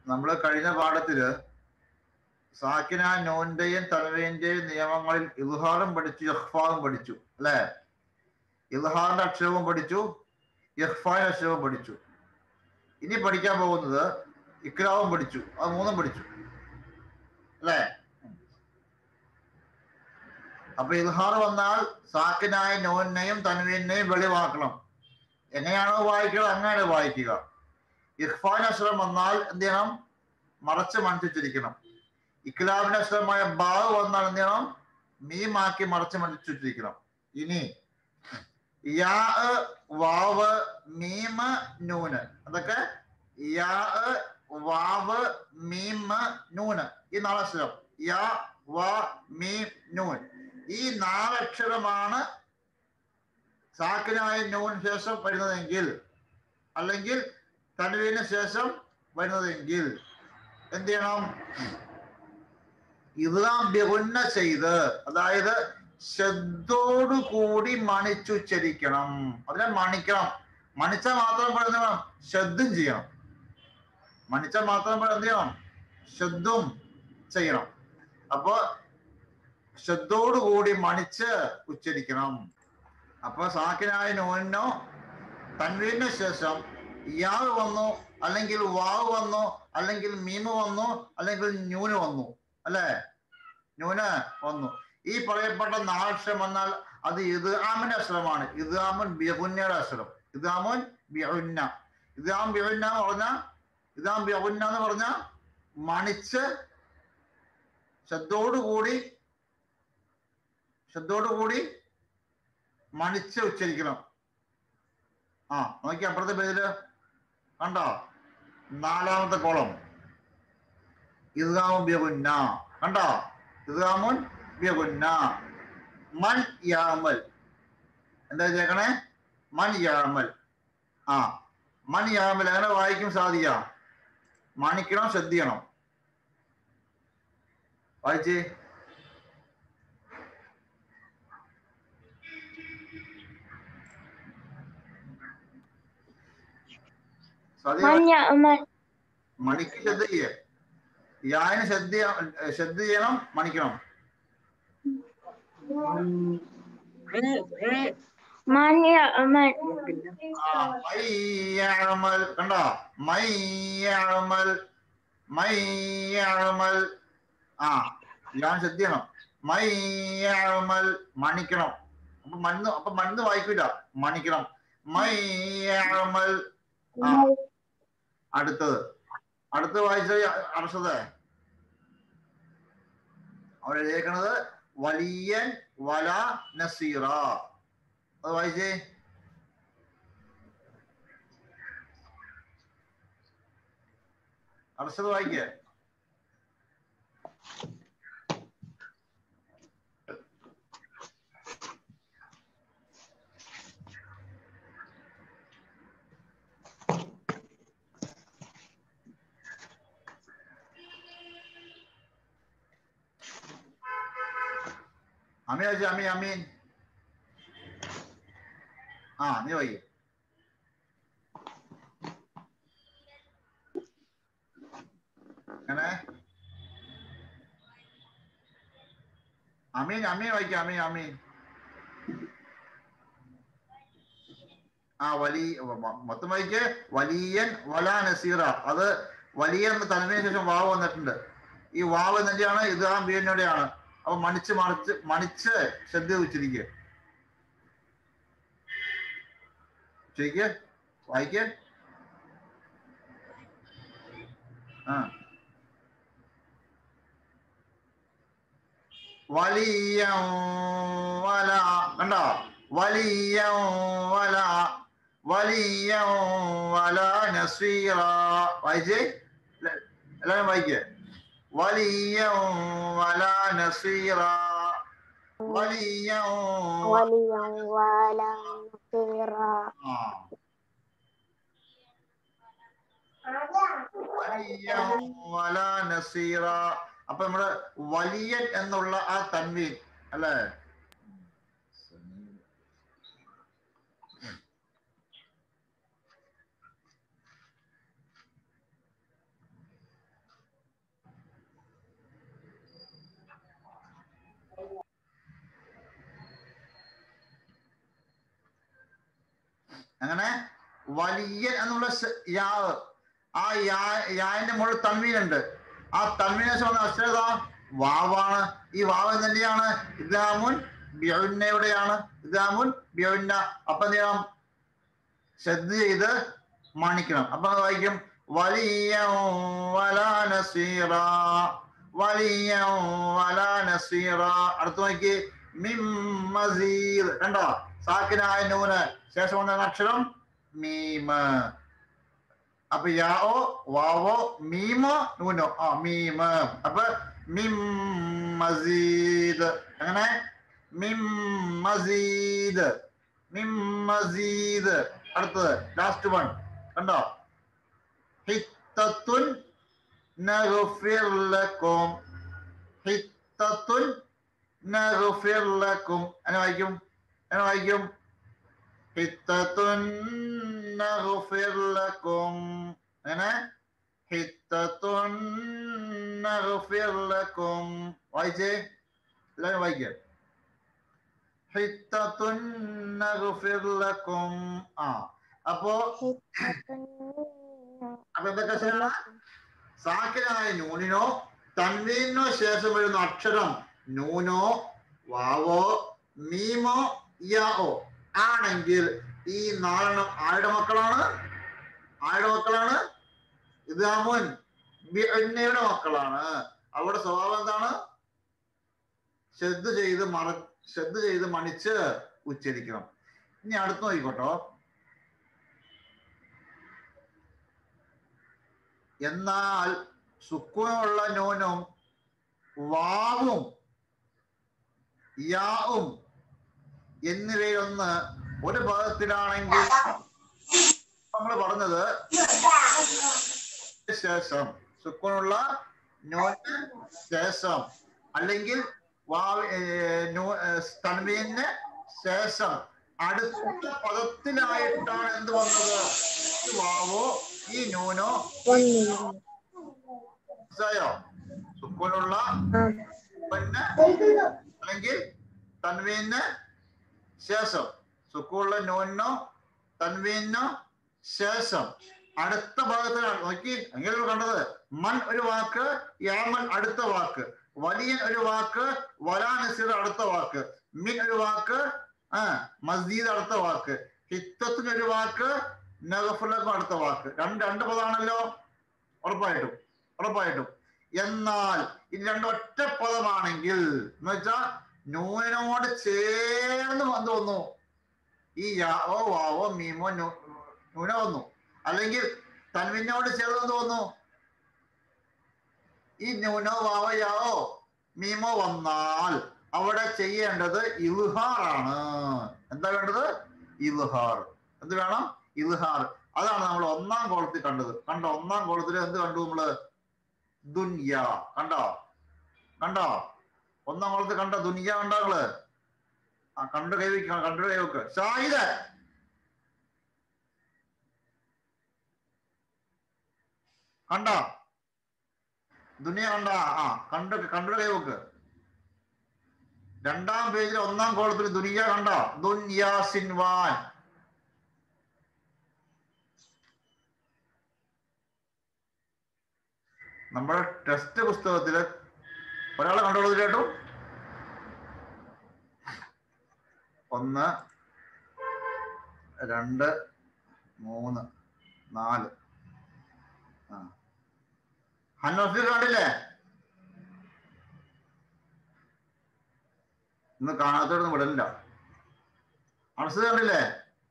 നമ്മൾ കഴിഞ്ഞ പാഠത്തില് സാക്കിന നോന്റെയും തലവേന്റെയും നിയമങ്ങളിൽ ഇൽഹാറും പഠിച്ചു യഹ്ഫാവും പഠിച്ചു അല്ലെ ഇൽഹാറിന്റെ അക്ഷരവും പഠിച്ചു യഹ്ഫാന്റെ അക്ഷരവും പഠിച്ചു ഇനി പഠിക്കാൻ പോകുന്നത് ഇക്രാവും പഠിച്ചു അത് മൂന്നും പഠിച്ചു അല്ലേ അപ്പൊ ഇൽഹാർ വന്നാൽ സാക്കിനായ നോനെയും തൻവീനെയും വെളിവാക്കണം എങ്ങനെയാണോ വായിക്കുക അങ്ങനെ വായിക്കുക ഇഖ്ഫാൻ അക്ഷരം വന്നാൽ എന്ത് ചെയ്യണം മറച്ച് മണിച്ചിരിക്കണം ഇക്ലാബിന്റെ അക്ഷരമായ ബാവ് വന്നാൽ എന്ത് ചെയ്യണം മീമാക്കി മറച്ച് മണിച്ചിരിക്കണം ഇനി യാ വാവ് മീമ് നൂന് അതൊക്കെ യാ വാവ് മീമ് നൂന് ഈ നാലക്ഷരം യാ വാ മീം നൂൻ ഈ നാലക്ഷരമാണ് സാക്കിനായ നൂൻ ശേഷം വരുന്നതെങ്കിൽ അല്ലെങ്കിൽ തനുവിന് ശേഷം വരുന്നതെങ്കിൽ എന്ത് ചെയ്യണം ഇതാം ബഹുന്ന ചെയ്ത് അതായത് ശ്രദ്ധോടു കൂടി മണിച്ചുച്ചരിക്കണം അതിനെ മണിക്കണം മണിച്ചാൽ മാത്രം പറയുന്ന ശ്രദ്ധം ചെയ്യണം മണിച്ചാൽ മാത്രം പറയുന്ന എന്ത് ചെയ്യണം ശ്രദ്ധം ചെയ്യണം അപ്പൊ ശ്രദ്ധോടുകൂടി മണിച്ച് ഉച്ചരിക്കണം അപ്പൊ സാക്കിനായ നോനോ തൻവീനു ശേഷം ഇയാൾ വന്നു അല്ലെങ്കിൽ വാവ് വന്നു അല്ലെങ്കിൽ മീമ് വന്നു അല്ലെങ്കിൽ ന്യൂന് വന്നു അല്ലേ ന്യൂന് വന്നു ഈ പറയപ്പെട്ട നാലക്ഷരം വന്നാൽ അത് ഇദ്ആമിന്റെ അക്ഷരമാണ് ഇദ്ആമുൻ ബിഹുന്നയുടെ അക്ഷരം ഇദ്ആമുൻ ബിഹുന്ന ഇദ്ആം ബിഹുന്ന എന്ന് പറഞ്ഞ ഇദ്ആം ബിഹുന്ന എന്ന് പറഞ്ഞ മണിച്ച് ശ്രദ്ധോടുകൂടി ശ്രദ്ധോടുകൂടി മണിച്ച് ഉച്ചരിക്കണം ആ നോക്കി അപ്പുറത്തെ പേജില് കണ്ടോ നാലാമത്തെ കോളം ഇദ്ഗാമുൻ ബിഹുന്ന കണ്ടോ ഇദ്ഗാമുൻ ബിഹുന്ന മൻ യാമൽ എന്താ ചേക്കണേ മൻ യാമൽ ആ മൻ യാമൽ അങ്ങനെ വായിക്കും സാധിക്കാം മണിക്കണം ശ്രദ്ധിക്കണം വായിച്ചേ സാധ്യ من يعمل മണിക്ക് ശ്രദ്ധ ചെയ്യേ യാന് ശ്രദ്ധ ശ്രദ്ധ ചെയ്യണം മണിക്കണം من يعمل ആ, മയ്യഅമൽ കണ്ടോ മയ്യഅമൽ മയ്യഅമൽ ആ ഞാൻ ശ്രദ്ധിക്കണം മയ്യഅമൽ മണിക്കണം അപ്പൊ മണ്ണ് അപ്പൊ മണ്ണ് വായിക്കില്ല മണിക്കണം മയ്യഅമൽ ആ അടുത്തത് അടുത്ത് വായിച്ച അർഷത് അവിടെ എഴുതിയേക്കണത് വലിയൻ വല നസീറ അത് വായിച്ചേ അർഷത് വായിക്കേ അമീൻ വായിച്ചേ അമീൻ അമീൻ ആ നീ വായിക്കേ എങ്ങനെ അമീൻ അമീൻ വായിക്കാം അമീൻ അമീൻ ആ വലിയ മൊത്തം വായിക്ക് വലിയൻ വല നസീറ അത് വലിയ എന്ന തലമേന് ശേഷം വാവ് വന്നിട്ടുണ്ട് ഈ വാവ് എന്തിന്റെയാണ് ഇത് ആ ബീനോടെയാണ് അപ്പൊ മണിച്ച് മറിച്ച് മണിച്ച് ശ്രദ്ധ ഉച്ചരിക്കുക ഉച്ചരിക്ക് വായിക്ക് ആ വലിയ വല കണ്ടോ വലിയ വല വലിയ വല നസീറ വായിച്ചേ എല്ല- എല്ലാവരും വായിക്കേ വലിയ വല നസീറ വലിയ وليا ولا نصيرا ആ വലിയ വല നസീറ അപ്പൊ നമ്മള് വലിയൻ എന്നുള്ള ആ തൻവീൻ അല്ലേ അങ്ങനെ വലിയ എന്നുള്ള ശ- യാവ് ആ യാ യാന്റെ മുകളിൽ തൻവീനുണ്ട് ആ തൻവീനെ വന്ന അക്ഷരത വാവാണ് ഈ വാവ് തന്നെയാണ് ഇദാമുൻ ബിയൗന്നയുടെയാണ് ഇദാമുൻ ബിയൗന്ന അപ്പൊ എന്ത് ചെയ്യണം ശ്രദ്ധ ചെയ്ത് മാണിക്കണം അപ്പൊ അത് വായിക്കും വലിയ വലാ നസീറ വലിയ വലാ നസീറ അടുത്ത് നോക്കി മിം മസീദ് കണ്ടോ സാക്കിനായ നൂന് ശേഷം വന്ന അക്ഷരം മീമ് അപ്പൊ യാവോ വാവോ മീമോ നൂനോ ആ മീമ് അപ്പൊ മിം മസീദ് എങ്ങനെ മിം മസീദ് മിം മസീദ് അടുത്തത് ലാസ്റ്റ് വൺ കണ്ടോ ഹിത്തത്തുൻ നഗ്ഫിർ ലക്കും ഹിത്തത്തുൻ നഗ്ഫിർ ലക്കും എന്നെ വായിക്കും എന്നെ വായിക്കും ഹിത്തത്തുൻ നഗ്ഫിർ ലക്കും എങ്ങനെ ഹിത്തത്തുൻ നഗ്ഫിർ ലക്കും വായിച്ചേ എല്ലാവരും വായിക്കുക ഹിത്തത്തുൻ നഗ്ഫിർ ലക്കും ആ അപ്പോ അപ്പൊ എന്തൊക്കെ ചെയ്യണം സാക്കിനായ നൂനിനോ തൻവീനോ ശേഷം വരുന്ന അക്ഷരം നൂനോ വാവോ മീമോ യാവോ ആണെങ്കിൽ ഈ നാലെണ്ണം ആരുടെ മക്കളാണ് ആരുടെ മക്കളാണ് ഇതാമുൻ ബിഅന്നയുടെ മക്കളാണ് അവിടെ സ്വഭാവം എന്താണ് ശ്രദ്ധ ചെയ്ത് മറ ശ്രദ്ധ ചെയ്ത് മണിച്ച് ഉച്ചരിക്കണം ഇനി അടുത്ത് നോക്കിക്കോട്ടോ എന്നാൽ സുക്കൂനുള്ള നൂനും വാവും യാവും എന്നിവയൊന്ന് ഒരു പദത്തിലാണെങ്കിൽ നമ്മൾ പറഞ്ഞത് ശേഷം സുക്കൂനുള്ള നൂന് ശേഷം അല്ലെങ്കിൽ വാവ് തൻവീന് ശേഷം അടുത്ത പദത്തിലായിട്ടാണ് എന്ത് വന്നത് ഈ വാവോ ഈ നൂനോ മനസ്സിലായോ സുക്കൂനുള്ള പിന്നെ അല്ലെങ്കിൽ തൻവീന് ശേഷം സുക്കൂള്ള നൂനോ തൻവീനോ ശേഷം അടുത്ത ഭാഗത്തിലാണ് നോക്കി എങ്ങനെയാണ് കണ്ടത് മൻ ഒരു വാക്ക് യാമൻ അടുത്ത വാക്ക് വലിയൻ ഒരു വാക്ക് വലാ നസീർ അടുത്ത വാക്ക് മിൻ ഒരു വാക്ക് ആ മസ്ജിദ് അടുത്ത വാക്ക് ഹിത്തത്തിന് ഒരു വാക്ക് നഗഫുലക്കും അടുത്ത വാക്ക് രണ്ട് രണ്ട് പദമാണല്ലോ ഉറപ്പായിട്ടും ഉറപ്പായിട്ടും എന്നാൽ ഇത് രണ്ട് ഒറ്റ പദമാണെങ്കിൽ എന്ന് വെച്ചാ നൂനോട് ചേർന്ന് വന്നു വന്നു ഈ യാവോ വാവോ മീമോ നൂ- നൂന വന്നു അല്ലെങ്കിൽ തൻവിനോട് ചേർന്ന് തോന്നു ഈ ന്യൂനോ വാവോ യാവോ മീമോ വന്നാൽ അവിടെ ചെയ്യേണ്ടത് ഇൽഹാറാണ് എന്താ വേണ്ടത് ഇൽഹാർ എന്ത് വേണം ഇൽഹാർ അതാണ് നമ്മൾ ഒന്നാം കോളത്തിൽ കണ്ടത് കണ്ടോ ഒന്നാം കോളത്തിൽ എന്ത് കണ്ടു നമ്മള് ദുനിയ കണ്ടോ കണ്ടോ ഒന്നാം കോളത്തിൽ കണ്ടോ ദുനിയ കണ്ടോ നിങ്ങള് ആ കണ്ടു കൈവയ്ക്ക കണ്ടു കൈവയ്ക്ക് ഷാഹിദ് കണ്ടോ ദുനിയ കണ്ട ആ കണ്ടു കണ്ടു കൈവക്ക് രണ്ടാം പേജിൽ ഒന്നാം കോളത്തിൽ ദുനിയ കണ്ടോ ദുനിയ സിൻവാൻ നമ്മുടെ ടെസ്റ്റ് പുസ്തകത്തില് ഒരാളെ കണ്ടോളൂ കേട്ടു ഒന്ന് രണ്ട് മൂന്ന് നാല് ആ ഹന്നോഫി കണ്ടില്ലേ ഇന്ന് കാണാത്തോടൊന്നും വിടലില്ല അണസ് കണ്ടില്ലേ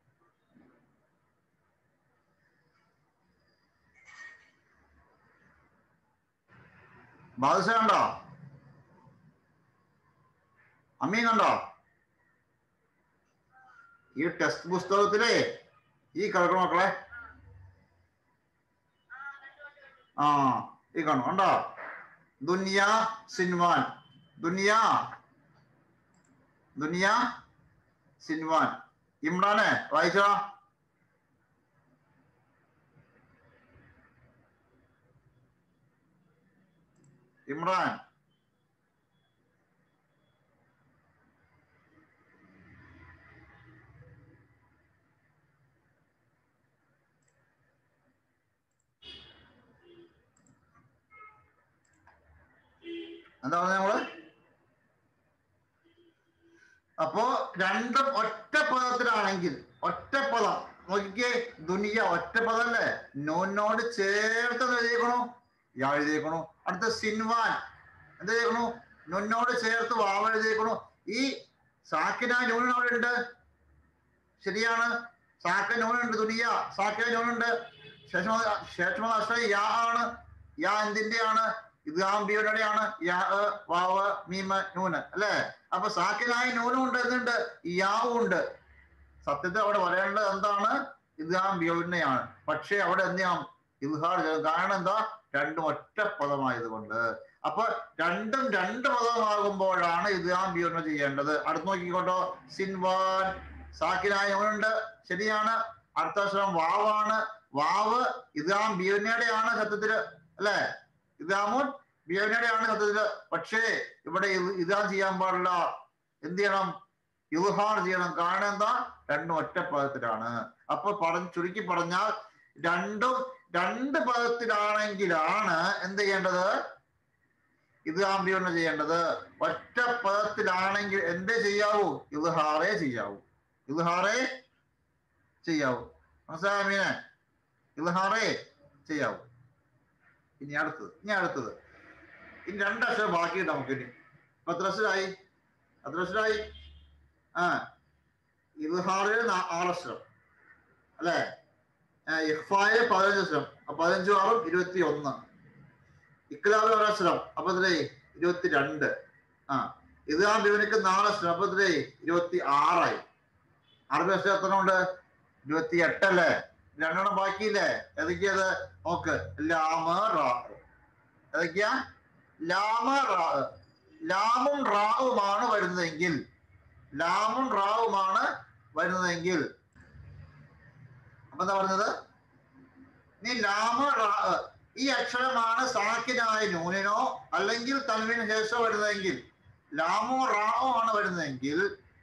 ബാദുഷ കണ്ടോ അമ്മീൻ കണ്ടോ ഈ ടെക്സ്റ്റ് പുസ്തകത്തിലെ ഈ കിടക്കണ മക്കളെ ആ ഈ കാണും കണ്ടോ ദുനിയ സിൻവാൻ ദുനിയ ദുനിയ സിൻവാൻ ഇമ്രാനെ വായിച്ചോ ഇമ്രാൻ എന്താ പറഞ്ഞ നമ്മള് അപ്പോ രണ്ടും ഒറ്റ പദത്തിലാണെങ്കിൽ ഒറ്റ പദം നോക്കിക്കേ ദുനിയ ഒറ്റ പദമല്ലേ നോനോട് ചേർത്ത് എന്ത് എഴുതിയേക്കണു യാ എഴുതിയേക്കണു അടുത്ത സിൻവാൻ എന്ത് ചെയ്യണു നൊന്നോട് ചേർത്ത് വാവ എഴുതിയേക്കണു ഈ സാക്കിന നൂനൻ അവിടെ ഉണ്ട് ശരിയാണ് സാക്ക നൂനുണ്ട് ദുനിയ സാക്ക നൂനുണ്ട് ശേഷം ശേഷം അക്ഷരം യാ ആണ് യാ എന്തിന്റെയാണ് ഇത് ആംബിയുടെയാണ് യാ എ, വാവ് മീമ നൂന് അല്ലേ അപ്പൊ സാക്കിനായ നൂനും ഉണ്ട് എന്നുണ്ട് യാവും ഉണ്ട് സത്യത്തിൽ അവിടെ പറയേണ്ടത് എന്താണ് ഇദ്ഹാം ബിയോനെയാണ് പക്ഷേ അവിടെ എന്ത് ചെയ്യാം ഇദ്ഹാർ ചെയ്യണം. കാരണം എന്താ രണ്ടും ഒറ്റ പദമായതുകൊണ്ട് അപ്പൊ രണ്ടും രണ്ട് പദമാകുമ്പോഴാണ് ഇദ്ഹാം ബിയോന ചെയ്യേണ്ടത് അടുത്ത് നോക്കിക്കോട്ടോ സിൻവാൻ സാക്കിനായ ഉണ്ട് ശരിയാണ് അടുത്ത അക്ഷരം വാവാണ് വാവ് ഇദ്ഹാം ബിയോനയുടെയാണ് സത്യത്തില് അല്ലെ ഇദ്ഹാമുൻ ബിയോനയുടെയാണ് സത്യത്തില് പക്ഷേ ഇവിടെ ഇത് ഇതാ ചെയ്യാൻ പാടില്ല എന്ത് ചെയ്യണം യുഹാർ ചെയ്യണം കാരണം എന്താ രണ്ടും ഒറ്റ പദത്തിലാണ് അപ്പൊ പറഞ്ഞ ചുരുക്കി പറഞ്ഞാൽ രണ്ടും രണ്ട് പദത്തിലാണെങ്കിലാണ് എന്ത് ചെയ്യേണ്ടത് ഇത് ആംബിയോണ് ചെയ്യേണ്ടത് ഒറ്റ പദത്തിലാണെങ്കിൽ എന്തേ ചെയ്യാവൂ ഇദ്ഹാറേ ചെയ്യാവൂ ഇദ്ഹാറേ ചെയ്യാവൂ മനസ്സിലായോ മീനെ ഇദ്ഹാറേ ചെയ്യാവൂ ഇനി അടുത്തത് ഇനി അടുത്തത് ഇനി രണ്ടക്ഷരം ബാക്കിയുണ്ട് നമുക്കിനി ഇപ്പൊ എത്ര അക്ഷരായി എത്ര അക്ഷരായി ആ ഇദ്ഹാറിൽ ആറക്ഷരം അല്ലെ ഇഹ്ഫായില് പതിനഞ്ച് അക്ഷരം അപ്പൊ പതിനഞ്ചും ആറും ഇരുപത്തി ഒന്ന് ഇക്ലാബിൽ ഒരക്ഷരം അപ്പൊ ഇതിലേ ഇരുപത്തി രണ്ട് ആ ഇത് ആ ബിവനിക്ക് നാലക്ഷരം അപ്പൊ ഇതിലേ ഇരുപത്തി ആറായി അറബി അക്ഷരം എത്ര ഉണ്ട് ഇരുപത്തി എട്ടല്ലേ രണ്ടെണ്ണം ബാക്കിയില്ലേ ഏതൊക്കെയത് നോക്ക് ലാമ റാ ഏതൊക്കെയാ ലാമ റാ ലാമും റാവുമാണ് വരുന്നതെങ്കിൽ ലാമും റാവുമാണ് വരുന്നതെങ്കിൽ അപ്പൊ എന്താ പറഞ്ഞത് നീ ലാമ റാ ഈ അക്ഷരമാണ് സാക്കിനായ നൂനിനോ അല്ലെങ്കിൽ തൽവിന് ശേഷം വരുന്നതെങ്കിൽ ലാമോ റാവോ ആണ് വരുന്നതെങ്കിൽ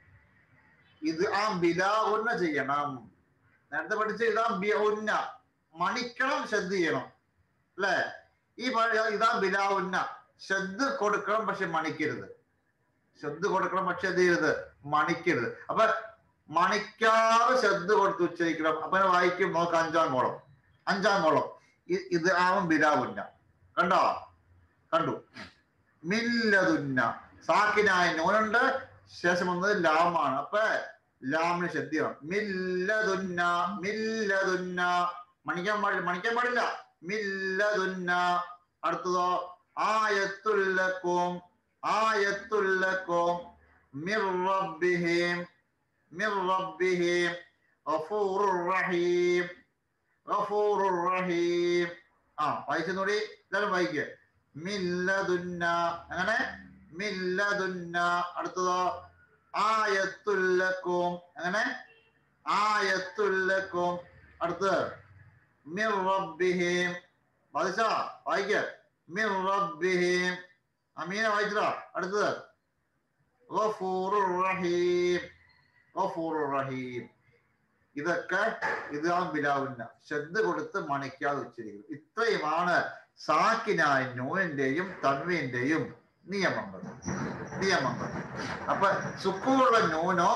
ഇത് ആ ബിലാവുന്ന ചെയ്യണം നേരത്തെ പഠിച്ച ഇതാ ബിഉന്ന മണിക്കണം ശ്രദ്ധ ചെയ്യണം അല്ലെ ഈ പഴയ ഇതാ ബിലാവുന്ന ശ്രദ്ധ കൊടുക്കണം പക്ഷെ മണിക്കരുത് ശ്രദ്ധ കൊടുക്കണം പക്ഷെ എന്ത് ചെയ്യരുത് മണിക്കരുത് അപ്പൊ മണിക്കാതെ ശ്രദ്ധ കൊടുത്ത് ഉച്ചരിക്കണം അപ്പൊ ഞാൻ വായിക്കും നോക്ക് അഞ്ചാം കോളം അഞ്ചാം കോളം ഇ- ഇത് ആവും ബിലാവുന്ന കണ്ടോ കണ്ടു മില്ലതുന്ന സാക്കിനായ നോനുണ്ട് ശേഷം വന്നത് ലാമാണ് അപ്പൊ ലാമിന് ശ്രദ്ധിക്കണം മില്ലതുന്ന മില്ലതുന്ന മണിക്കാൻ പാടില്ല മണിക്കാൻ പാടില്ല മില്ലതുന്ന അടുത്തതോ ആയത്തുല്ലക്കും ആയത്തുല്ലക്കും മിർ റബ്ബിഹിം മിർ റബ്ബിഹിം ഗഫൂറുർ റഹീം ഗഫൂറുർ റഹീം ആ വായിച്ചെന്നൂടി എല്ലാവരും വായിക്കുക മില്ലതുന്ന അങ്ങനെ മില്ലതുന്ന അടുത്തതോ ആയത്തുല്ലക്കും അങ്ങനെ ആയത്തുല്ലക്കും അടുത്ത് മിർ റബ്ബിഹിം ബാധിച്ച വായിക്ക മിർ റബ്ബിഹിം അമീന വായിച്ചടാ അടുത്തത് ഗഫൂറുർ റഹീം ഗഫൂറുർ റഹീം ഇതൊക്കെ ഇതാം ബിലാവുന്ന ശ്രദ്ധ കൊടുത്ത് മണിക്കാതെ ഉച്ചരിക്കുന്നു ഇത്രയുമാണ് സാക്കിനായ നൂനിന്റെയും തൻവീന്റെയും നിയമങ്ങൾ നിയമങ്ങൾ അപ്പൊ സുക്കൂറുള്ള നൂനോ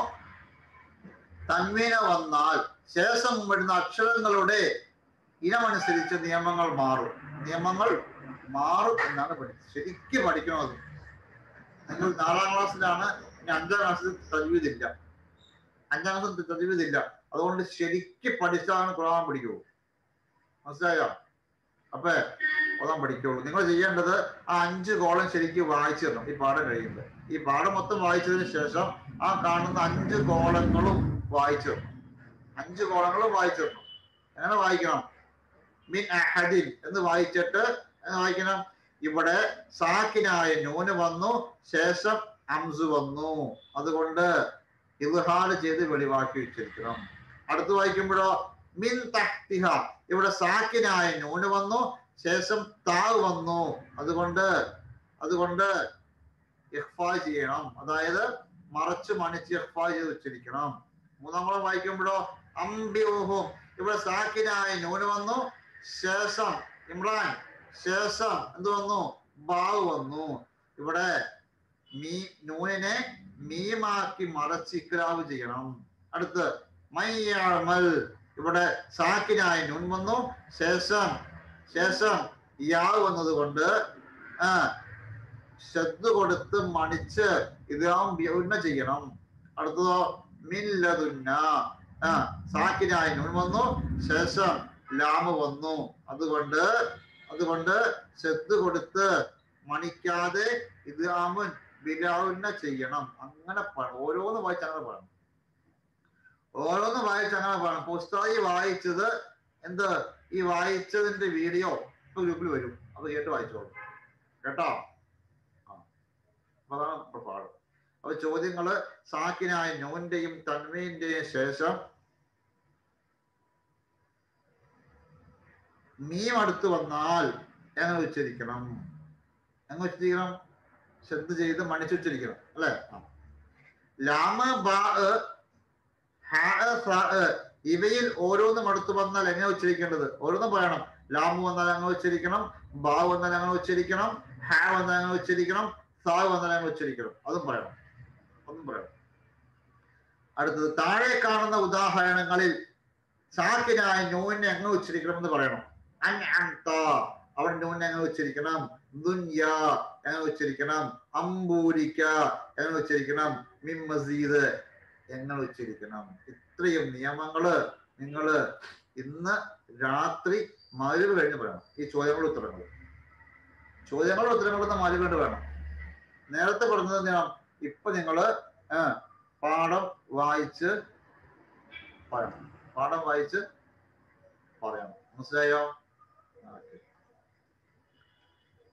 തൻവീന വന്നാൽ ശേഷം വരുന്ന അക്ഷരങ്ങളുടെ ഇനമനുസരിച്ച് നിയമങ്ങൾ മാറും നിയമങ്ങൾ മാറും എന്നാണ് പഠിച്ചത് ശരിക്കും പഠിക്കണത് നിങ്ങൾ നാലാം ക്ലാസ്സിലാണ് ഇനി അഞ്ചാം ക്ലാസ്സിൽ തജ്വീദില്ല അഞ്ചാം ക്ലാസ്സിൽ തജ്വീദില്ല അതുകൊണ്ട് ശരിക്കും പഠിച്ചാണ് ഖുർആൻ പഠിക്കൂ മനസ്സിലായോ അപ്പൊ ഖുർആൻ പഠിക്കുള്ളൂ നിങ്ങൾ ചെയ്യേണ്ടത് ആ അഞ്ച് കോളം ശരിക്കും വായിച്ചു തരണം ഈ പാഠം കഴിയുമ്പോൾ ഈ പാഠം മൊത്തം വായിച്ചതിന് ശേഷം ആ കാണുന്ന അഞ്ച് കോളങ്ങളും വായിച്ചു തരണം അഞ്ച് കോളങ്ങളും വായിച്ചു തരണം എങ്ങനെ വായിക്കണം മിൻ അഹദിൻ എന്ന് വായിച്ചിട്ട് എന്ന് വായിക്കണം ഇവിടെ സാക്കിനായ നൂന് വന്നു ശേഷം അംസ് വന്നു അതുകൊണ്ട് ഇദ്ഹാർ ചെയ്ത് വെളിവാക്കി വെച്ചിരിക്കണം അടുത്ത് വായിക്കുമ്പോഴോ മിൻ തഹ്തിഹ ഇവിടെ സാക്കിനായ നൂന് വന്നു ശേഷം താവ് വന്നു അതുകൊണ്ട് അതുകൊണ്ട് ഇഹ്ഫാ ചെയ്യണം അതായത് മറച്ച് മണിച്ച് ഇഹ്ഫാ ചെയ്ത് ഉച്ചരിക്കണം മൂന്നാമത് വായിക്കുമ്പോഴോ അംബിഹും ഇവിടെ സാക്കിനായ നൂന് വന്നു ശേഷം ഇമ്രാൻ ശേഷം എന്ത് വന്നു ബാവ് വന്നു ഇവിടെ മീ നൂനിനെ മീമാക്കി മറച്ച് ഇക്രാവ് ചെയ്യണം അടുത്ത് മയ്യാമൽ ഇവിടെ സാക്കിനായ നൂൻ വന്നു ശേഷം ശേഷം യാവ് വന്നത് കൊണ്ട് ആ ശ്രദ്ധ കൊടുത്ത് മണിച്ച് ഇതാം ഉന്ന ചെയ്യണം അടുത്തതോ മില്ലതുന്ന ആ സാക്കിനായ നൂൻ വന്നു ശേഷം ലാമ് വന്നു അതുകൊണ്ട് അതുകൊണ്ട് ശ്രദ്ധ കൊടുത്ത് മണിക്കാതെ ഇത് ആമുൻ ബിലാവുന്ന ചെയ്യണം അങ്ങനെ പ- ഓരോന്ന് വായിച്ച് അങ്ങനെ പറയണം ഓരോന്ന് വായിച്ച് അങ്ങനെ പറയണം പുസ്തകം വായിച്ചത് എന്ത് ഈ വായിച്ചതിന്റെ വീഡിയോ ഇപ്പൊ ഗ്രൂപ്പിൽ വരും അത് കേട്ട് വായിച്ചോളൂ കേട്ടോ ആ അപ്പൊ അതാണ് ഇപ്പൊ പാട് അപ്പൊ ചോദ്യങ്ങള് സാക്കിനായ നോന്റെയും തന്മീന്റെയും ശേഷം മീം അടുത്ത് വന്നാൽ എങ്ങനെ ഉച്ചരിക്കണം എങ്ങനെ ഉച്ചരിക്കണം ശ്രദ്ധ ചെയ്ത് മണിച്ച് ഉച്ചരിക്കണം അല്ലെ ലാമ ബാ ഹാ സാ ഇവയിൽ ഓരോന്നും അടുത്ത് വന്നാൽ എങ്ങനെ ഉച്ചരിക്കേണ്ടത് ഓരോന്നും പറയണം ലാമ് വന്നാൽ എങ്ങനെ ഉച്ചരിക്കണം ബാ വന്നാൽ എങ്ങനെ ഉച്ചരിക്കണം ഹാ വന്നാൽ എങ്ങനെ ഉച്ചരിക്കണം സാ വന്നാൽ എങ്ങനെ ഉച്ചരിക്കണം അതും പറയണം അതും പറയണം അടുത്തത് താഴെ കാണുന്ന ഉദാഹരണങ്ങളിൽ സാക്കിനായ നൂനെ എങ്ങനെ ഉച്ചരിക്കണം എന്ന് പറയണം അൻ അൻത അവൻ നൂനെ എങ്ങനെ ഉച്ചരിക്കണം ദുന്യ എങ്ങനെ ഉച്ചരിക്കണം അമ്പൂരിക്ക എങ്ങനെ ഉച്ചരിക്കണം മിം മസീദ് എങ്ങനെ ഉച്ചരിക്കണം ഇത്രയും നിയമങ്ങള് നിങ്ങള് ഇന്ന് രാത്രി മരുവ് കഴിഞ്ഞ് പറയണം ഈ ചോദ്യങ്ങളുടെ ഉത്തരങ്ങൾ ചോദ്യങ്ങളുടെ ഉത്തരങ്ങളൊന്ന് മരുവ് കഴിഞ്ഞ് വേണം നേരത്തെ പറഞ്ഞത് ഞാൻ ഇപ്പൊ നിങ്ങള് ആ, പാഠം വായിച്ച് പറയണം പാഠം വായിച്ച് പറയണം മനസ്സിലായോ ഓക്കെ